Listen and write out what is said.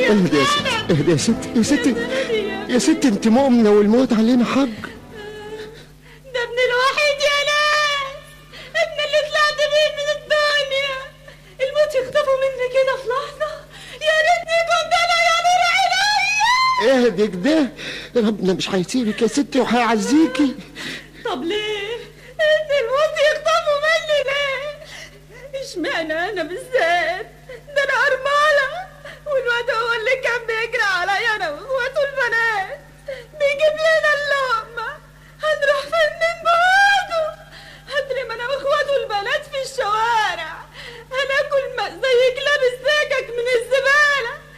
يا اهدي يا ستي اهدي يا ستي يا ستي يا ستي انت مؤمنة والموت علينا حق ده ابن الوحيد يا ناس ابن اللي طلعت بيه من الدنيا الموت يخطفه مني كده في لحظة يا ريتني كنت انا يا نور عينيا اهدي كده ربنا مش هيسيبك يا ستي وهيعزيكي طب ليه؟ ان الموت يخطفه مني ليه؟ اشمعنى انا بالذات؟ ده انا ارملة والواد هو اللي كان